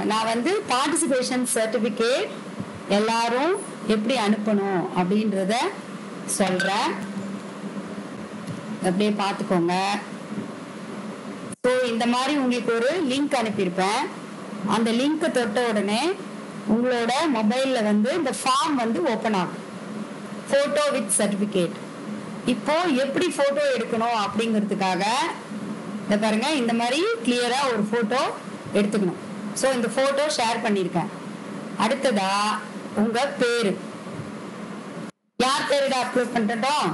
நான் வந்து participation certificate எல்லாரும் எப்படி அனுப்பணும் அப்படின்றத சொல்றேன் அப்படியே பார்த்துக்கோங்க ஸோ இந்த மாதிரி உங்களுக்கு ஒரு லிங்க் அனுப்பியிருப்பேன் அந்த லிங்க்கை தொட்ட உடனே உங்களோட மொபைலில் வந்து இந்த ஃபார்ம் வந்து ஓப்பன் ஆகும் ஃபோட்டோ வித் சர்டிஃபிகேட் இப்போ எப்படி ஃபோட்டோ எடுக்கணும் அப்படிங்கிறதுக்காக இதை பாருங்க இந்த மாதிரி கிளியரா ஒரு ஃபோட்டோ எடுத்துக்கணும் ஸோ இந்த ஃபோட்டோ ஷேர் பண்ணியிருக்கேன் அடுத்ததா உங்க பேரு யார் பேருடா அப்லோட் பண்ணிட்டோம்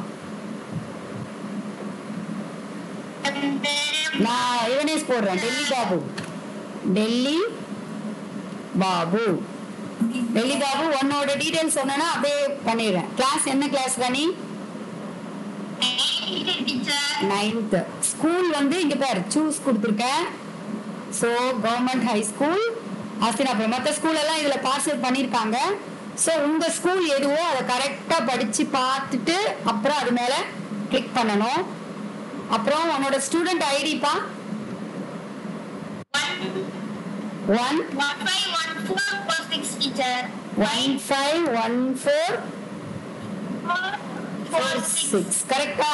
நான் இவனேஸ் போடுறேன் டெல்லி பாபு டெல்லி பாபு டெல்லி பாபு உன்னோட டீடைல்ஸ் சொன்னா அப்படியே பண்ணிடுறேன் கிளாஸ் என்ன கிளாஸ் ராணி நைன்த் ஸ்கூல் வந்து இங்க பாரு சூஸ் கொடுத்துருக்கேன் so government high school Hastinapuram மற்ற ஸ்கூல் எல்லாம் இதுல பார்சல் பண்ணியிருக்காங்க ஸோ உங்க ஸ்கூல் எதுவோ அதை கரெக்டா படிச்சு பார்த்துட்டு அப்புறம் அது மேல கிளிக் பண்ணணும் அப்புறம் உன்னோட ஸ்டூடெண்ட் ஐடிப்பா one one five one four four six கரெக்டா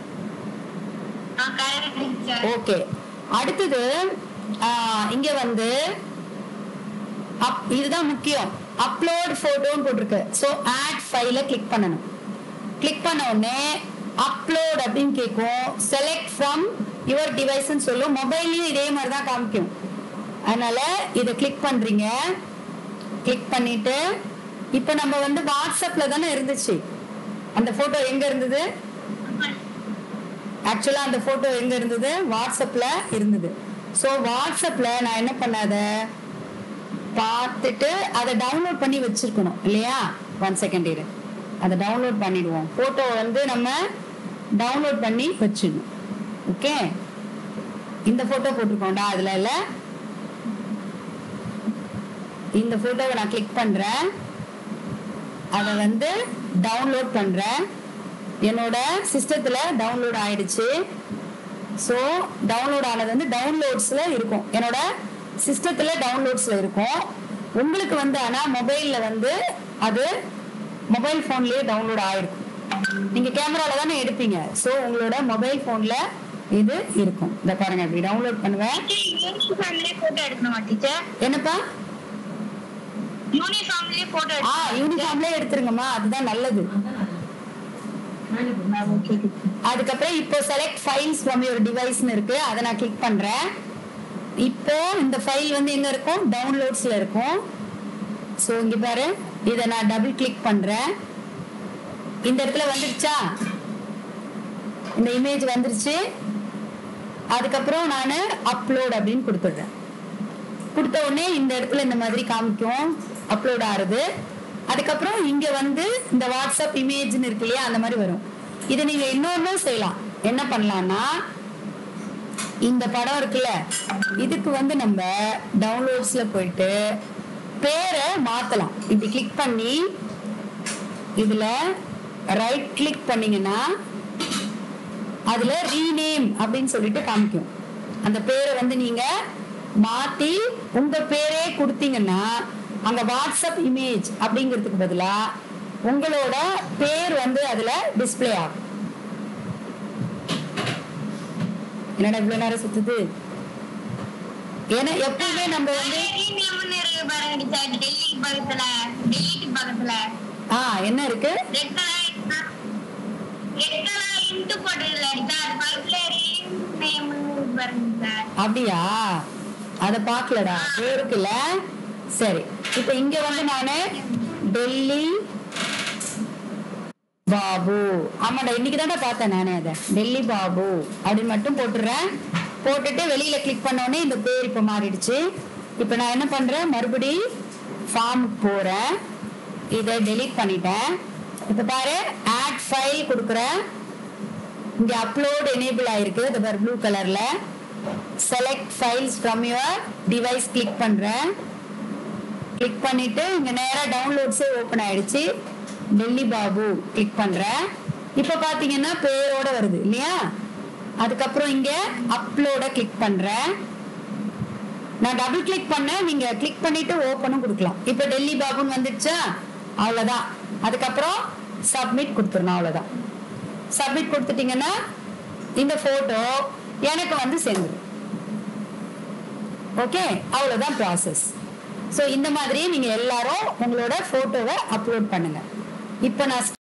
ஓகே அடுத்தது ஆஹ், இங்க வந்து அப் இதுதான் முக்கியம் அப்லோட் போட்டோன்னு போட்டிருக்கு ஸோ ஆட் ஃபைல கிளிக் பண்ணணும் கிளிக் பண்ண உடனே அப்லோட் அப்படின்னு கேட்கும் செலக்ட் ஃப்ரம் யுவர் டிவைஸ்னு சொல்லும் மொபைல்லையும் இதே மாதிரி தான் காமிக்கும் அதனால இதை கிளிக் பண்றீங்க கிளிக் பண்ணிட்டு இப்போ நம்ம வந்து வாட்ஸ்அப்ல தானே இருந்துச்சு அந்த போட்டோ எங்க இருந்தது ஆக்சுவலா அந்த போட்டோ எங்க இருந்தது வாட்ஸ்அப்ல இருந்தது ஸோ வாட்ஸ்அப்ல நான் என்ன பண்ணாத பார்த்துட்டு அதை டவுன்லோட் பண்ணி வச்சிருக்கணும் இல்லையா ஒன் செகண்ட் இரு அதை டவுன்லோட் பண்ணிடுவோம் போட்டோ வந்து நம்ம டவுன்லோட் பண்ணி வச்சிடணும் ஓகே இந்த போட்டோ போட்டிருக்கோம்டா அதுல இல்ல இந்த போட்டோவை நான் கிளிக் பண்றேன் அதை வந்து டவுன்லோட் பண்றேன் என்னோட சிஸ்டத்துல டவுன்லோட் ஆயிடுச்சு ஸோ டவுன்லோட் ஆனது வந்து டவுன்லோட்ஸ்ல இருக்கும் என்னோட சிஸ்டத்துல டவுன்லோட்ஸ்ல இருக்கும் உங்களுக்கு வந்து ஆனா மொபைல்ல வந்து அது மொபைல் போன்லயே டவுன்லோட் ஆயிருக்கும் நீங்க கேமரால தானே எடுப்பீங்க ஸோ உங்களோட மொபைல் போன்ல இது இருக்கும் இந்த பாருங்க இப்படி டவுன்லோட் பண்ணுவேன் யூனிஃபார்ம்லயே போட்டோ எடுக்கணுமா டீச்சர் என்னப்பா யூனிஃபார்ம்லயே போட்டோ ஆ யூனிஃபார்ம்லயே எடுத்துருங்கம்மா அதுதான் நல்லது அதுக்கப்புறம் இப்போ செலக்ட் ஃபைல்ஸ் ஃப்ரம் யுவர் டிவைஸ்னு இருக்கு அதை நான் கிளிக் பண்றேன் இப்போ இந்த ஃபைல் வந்து எங்க இருக்கும் டவுன்லோட்ஸ்ல இருக்கும் ஸோ இங்க பாரு இதை நான் டபுள் கிளிக் பண்றேன் இந்த இடத்துல வந்துருச்சா இந்த இமேஜ் வந்துருச்சு அதுக்கப்புறம் நான் அப்லோட் அப்படின்னு கொடுத்துடுறேன் கொடுத்த உடனே இந்த இடத்துல இந்த மாதிரி காமிக்கும் அப்லோட் ஆகுது அதுக்கப்புறம் இங்க வந்து இந்த வாட்ஸ்அப் இமேஜ்னு இருக்கு இல்லையா அந்த மாதிரி வரும் இதை நீங்க இன்னொன்னும் செய்யலாம் என்ன பண்ணலாம்னா இந்த படம் இருக்குல்ல இதுக்கு வந்து நம்ம டவுன்லோட்ஸ்ல போயிட்டு பேரை மாத்தலாம் இப்படி கிளிக் பண்ணி இதுல ரைட் கிளிக் பண்ணீங்கன்னா அதுல ரீநேம் அப்படின்னு சொல்லிட்டு காமிக்கும் அந்த பேரை வந்து நீங்க மாத்தி உங்க பேரே கொடுத்தீங்கன்னா அங்க வாட்ஸ்அப் இமேஜ் அப்படிங்கிறதுக்கு பதிலா உங்களோட பேர் வந்து அதுல டிஸ்ப்ளே ஆகும் என்னடா இவ்வளவு நேரம் சுத்துது ஏன்னா எப்பவுமே நம்ம வந்து ரீநேம்னு இருக்கு பாருங்க டீச்சர் டெல்லி பக்கத்துல டெல்லிக்கு பக்கத்துல ஆ என்ன இருக்கு red colour red colour into போட்டதுல டீச்சர் அது பக்கத்துல ரீநேம்னு பாருங்க சார் அப்படியா அத பாக்கலடா இருக்குல்ல சரி இப்ப இங்க வந்து நானு டெல்லி பாபு ஆமாடா இன்னைக்கு தானே பார்த்தேன் நானே அதை டெல்லி பாபு அப்படின்னு மட்டும் போட்டுடுறேன் போட்டுட்டு வெளியில கிளிக் பண்ண உடனே இந்த பேர் இப்ப மாறிடுச்சு இப்ப நான் என்ன பண்றேன் மறுபடி ஃபார்முக்கு போறேன் இதை டெலீட் பண்ணிட்டேன் இப்ப பாரு ஆட் ஃபைல் கொடுக்குறேன் இங்க அப்லோட் எனேபிள் ஆயிருக்கு இது பாரு ப்ளூ கலர்ல select files from your device click பண்றேன் கிளிக் பண்ணிட்டு இங்க நேரா டவுன்லோட்ஸே ஓபன் ஆயிடுச்சு டெல்லி பாபு கிளிக் பண்றேன் இப்ப பாத்தீங்கன்னா பேரோட வருது இல்லையா அதுக்கப்புறம் இங்க அப்லோட கிளிக் பண்றேன் நான் டபுள் கிளிக் பண்ணேன் நீங்க கிளிக் பண்ணிட்டு ஓப்பனும் கொடுக்கலாம் இப்போ டெல்லி பாபுன்னு வந்துடுச்சா அவ்வளவுதான் அதுக்கப்புறம் சப்மிட் கொடுத்துடணும் அவ்வளவுதான் சப்மிட் கொடுத்துட்டீங்கன்னா இந்த போட்டோ எனக்கு வந்து சேர்ந்துடும் ஓகே அவ்வளவுதான் ப்ராசஸ் ஸோ இந்த மாதிரி நீங்க எல்லாரும் உங்களோட போட்டோவை அப்லோட் பண்ணுங்க இப்போ நான்